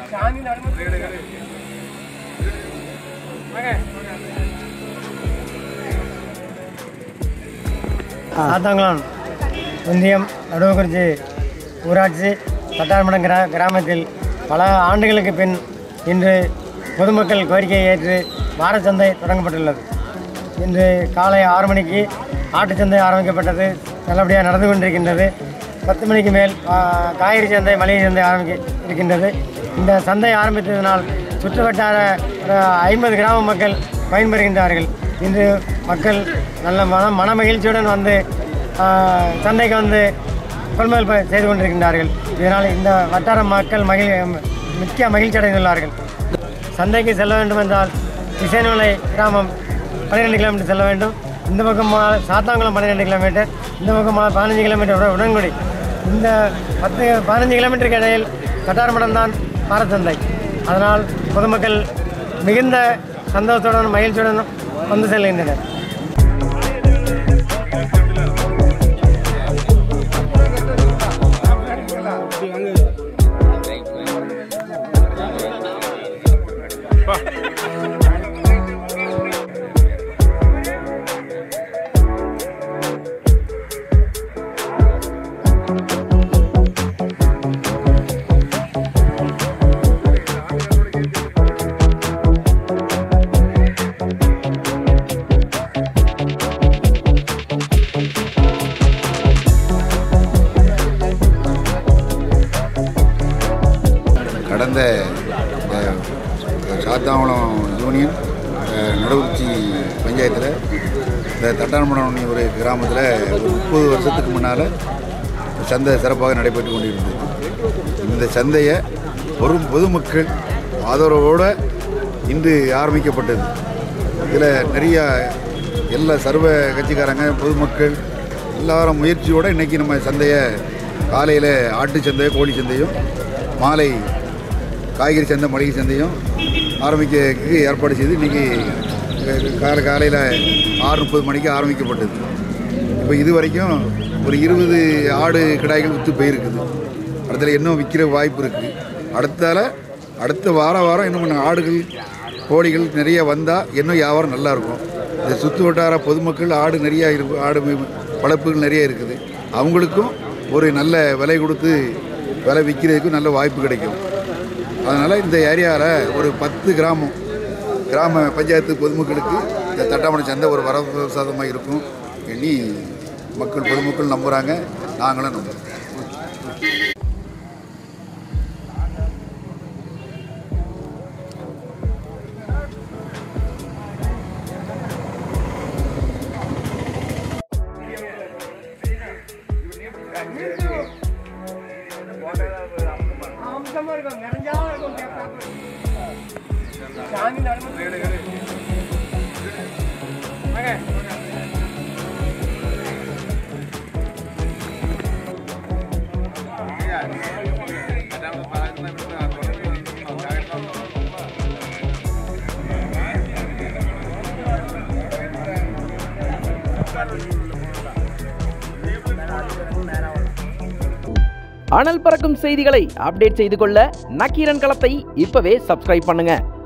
சாத்தாங்குளம் ஒன்றியம் நடுவக்குறிச்சி ஊராட்சி தட்டார்மடம் கிரா கிராமத்தில் பல ஆண்டுகளுக்கு பின் இன்று பொதுமக்கள் கோரிக்கையை ஏற்று வாரச்சந்தை தொடங்கப்பட்டுள்ளது இன்று காலை ஆறு மணிக்கு ஆட்டுச்சந்தை ஆரம்பிக்கப்பட்டது நல்லபடியாக நடந்து கொண்டிருக்கின்றது பத்து மணிக்கு மேல் ஆ, காய்கறி சந்தை மளிகை சந்தை ஆரம்பிக்க இருக்கின்றது இந்த சந்தை ஆரம்பித்ததினால் சுற்றுவட்டார ஒரு ஐம்பது கிராம மக்கள் பயன்பெறுகின்றார்கள் இன்று மக்கள் நல்ல மன மன மகிழ்ச்சியுடன் வந்து ஆ, சந்தைக்கு வந்து கொள்முதல் ப- செய்து கொண்டிருக்கின்றார்கள் இதனால் இந்த வட்டார மக்கள் மகிழ் மிக்க மகிழ்ச்சி அடைந்துள்ளார்கள் சந்தைக்கு செல்ல வேண்டும் என்றால் திசைநூலை கிராமம் பன்னிரெண்டு கிலோமீட்டர் செல்ல வேண்டும் இந்த பக்கம் போனால் சாத்தாங்குளம் பன்னிரெண்டு கிலோமீட்டர் இந்த பக்கம் போனால் பதினஞ்சு கிலோமீட்டர் உட- உடன்குடி இந்த பத்து பதினஞ்சு கிலோமீட்டருக்கு இடையில் கட்டாரமடம் தான் பாரச்சந்தை அதனால் பொதுமக்கள் மிகுந்த சந்தோஷத்துடன் மகிழ்ச்சியுடன் வந்து செல்கின்றனர் கடந்த அஹ், சாத்தாங்குளம் யூனியன் அஹ், நடுவுச்சி பஞ்சாயத்தில் இந்த தட்டான்படம் ஒரு கிராமத்தில் ஒரு முப்பது வருஷத்துக்கு முன்னால் சந்தை சிறப்பாக நடைபெற்று கொண்டிருந்தது இந்த சந்தையை ஒரு பொதுமக்கள் ஆதரவோடு இன்று ஆரம்பிக்கப்பட்டது இதில் நிறைய எல்லா சர்வ கட்சிக்காரங்க பொதுமக்கள் எல்லாரும் முயற்சியோடு இன்றைக்கி நம்ம சந்தையை காலையில் ஆட்டு சந்தையும் கோழி சந்தையும் மாலை காய்கறி சந்தை மளிகை சந்தையும் ஆரம்பிக்கிறதுக்கு ஏற்பாடு செய்து இன்றைக்கி காலை காலையில் ஆறு முப்பது மணிக்கு ஆரம்பிக்கப்பட்டது இப்போ இது வரைக்கும் ஒரு இருபது ஆடு கிடாய்கள் விற்று போயிருக்குது அடுத்தல இன்னும் விற்கிற வாய்ப்பு இருக்குது அடுத்தால அடுத்த வார வாரம் இன்னும் கொஞ்சம் ஆடுகள் கோழிகள் நிறைய வந்தால் இன்னும் வியாபாரம் நல்லா இருக்கும் இந்த சுற்று வட்டார பொதுமக்கள் ஆடு நிறைய இருக்கு ஆடு வி- வளர்ப்புகள் நிறைய இருக்குது அவங்களுக்கும் ஒரு நல்ல விலை கொடுத்து விலை விற்கிறதுக்கும் நல்ல வாய்ப்பு கிடைக்கும் அதனால் இந்த ஏரியாவில் ஒரு பத்து கிராமம் கிராம பஞ்சாயத்து பொதுமக்களுக்கு இந்த தட்டாமணி சந்தை ஒரு வரப்பிரசாதமாக இருக்கும் எண்ணி மக்கள் பொதுமக்கள் நம்புகிறாங்க நாங்களும் நம்புகிறோம் அனல் பறக்கும் செய்திகளை அப்டேட் செய்து கொள்ள நக்கீரன் களத்தை இப்பவே சப்ஸ்கிரைப் பண்ணுங்க